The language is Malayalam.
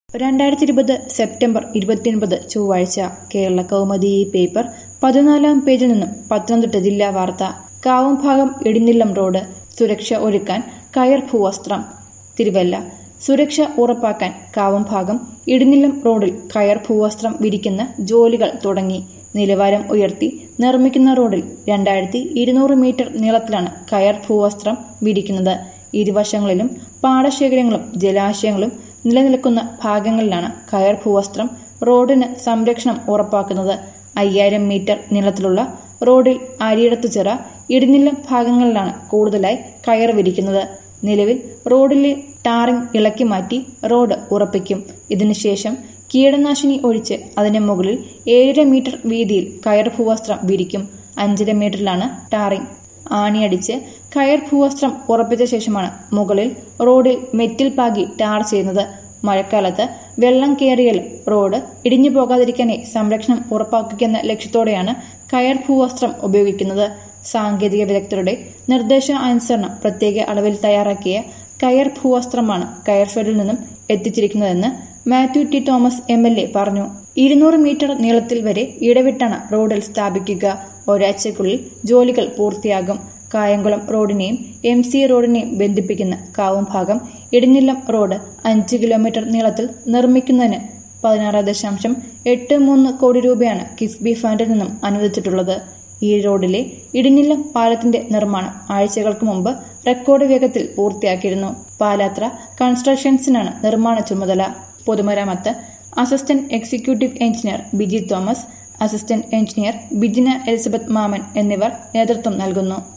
രണ്ടായിരത്തി ഇരുപത് സെപ്റ്റംബർ ഇരുപത്തിയൊൻപത് ചൊവ്വാഴ്ച കേരള കൗമുദി പേപ്പർ പതിനാലാം പേജിൽ നിന്നും പത്തനംതിട്ട ജില്ലാ വാർത്ത കാവുംഭാഗം ഇടിനില്ലം റോഡ് സുരക്ഷ ഒരുക്കാൻ കയർ ഭൂവസ്ത്രം തിരുവല്ല സുരക്ഷ ഉറപ്പാക്കാൻ കാവുംഭാഗം ഇടിനില്ലം റോഡിൽ കയർ ഭൂവസ്ത്രം വിരിക്കുന്ന ജോലികൾ തുടങ്ങി നിലവാരം ഉയർത്തി നിർമ്മിക്കുന്ന റോഡിൽ രണ്ടായിരത്തി ഇരുന്നൂറ് മീറ്റർ നീളത്തിലാണ് കയർ ഭൂവസ്ത്രം വിരിക്കുന്നത് ഇരുവശങ്ങളിലും പാടശേഖരങ്ങളും ജലാശയങ്ങളും നിലനിൽക്കുന്ന ഭാഗങ്ങളിലാണ് കയർ ഭൂവസ്ത്രം റോഡിന് സംരക്ഷണം ഉറപ്പാക്കുന്നത് അയ്യായിരം മീറ്റർ നീളത്തിലുള്ള റോഡിൽ അരിയിടത്തുചിറ ഇടിനില്ലം ഭാഗങ്ങളിലാണ് കൂടുതലായി കയർ വിരിക്കുന്നത് നിലവിൽ റോഡിലെ ടാറിംഗ് ഇളക്കി മാറ്റി റോഡ് ഉറപ്പിക്കും ഇതിനുശേഷം കീടനാശിനി ഒഴിച്ച് അതിന് മുകളിൽ ഏഴര മീറ്റർ വീതിയിൽ കയർ ഭൂവസ്ത്രം വിരിക്കും അഞ്ചര മീറ്ററിലാണ് ടാറിംഗ് ആണിയടിച്ച് കയർ ഭൂവസ്ത്രം ഉറപ്പിച്ച ശേഷമാണ് മുകളിൽ റോഡിൽ മെറ്റിൽ പാകി ടാർ ചെയ്യുന്നത് മഴക്കാലത്ത് വെള്ളം കയറിയാലും റോഡ് ഇടിഞ്ഞു പോകാതിരിക്കാനായി സംരക്ഷണം ഉറപ്പാക്കുന്ന ലക്ഷ്യത്തോടെയാണ് കയർ ഭൂവസ്ത്രം ഉപയോഗിക്കുന്നത് സാങ്കേതിക വിദഗ്ധരുടെ നിർദ്ദേശ അനുസരണം പ്രത്യേക അളവിൽ തയ്യാറാക്കിയ കയർ ഭൂവസ്ത്രമാണ് കയർഫെഡിൽ നിന്നും എത്തിച്ചിരിക്കുന്നതെന്ന് Mathew T Thomas M L A പറഞ്ഞു ഇരുന്നൂറ് മീറ്റർ നീളത്തിൽ വരെ ഇടവിട്ടാണ് റോഡിൽ സ്ഥാപിക്കുക ഒരാഴ്ചക്കുള്ളിൽ ജോലികൾ പൂർത്തിയാകും കായംകുളം റോഡിനെയും എം സി റോഡിനെയും ബന്ധിപ്പിക്കുന്ന കാവും ഭാഗം ഇടിനില്ലം റോഡ് അഞ്ച് കിലോമീറ്റർ നീളത്തിൽ നിർമ്മിക്കുന്നതിന് പതിനാറ് ദശാംശം എട്ട് മൂന്ന് കോടി രൂപയാണ് കിഫ്ബി ഫണ്ടിൽ നിന്നും അനുവദിച്ചിട്ടുള്ളത് ഈ റോഡിലെ ഇടിനില്ലം പാലത്തിന്റെ നിർമ്മാണം ആഴ്ചകൾക്ക് മുമ്പ് റെക്കോർഡ് വേഗത്തിൽ പൂർത്തിയാക്കിയിരുന്നു പാലാത്ര കൺസ്ട്രക്ഷൻസിനാണ് നിർമ്മാണ ചുമതല പൊതുമരാമത്ത് assistant executive engineer Biji Thomas assistant engineer Bijina Elizabeth Mamman എന്നിവർ നേതൃത്വം നൽകുന്നു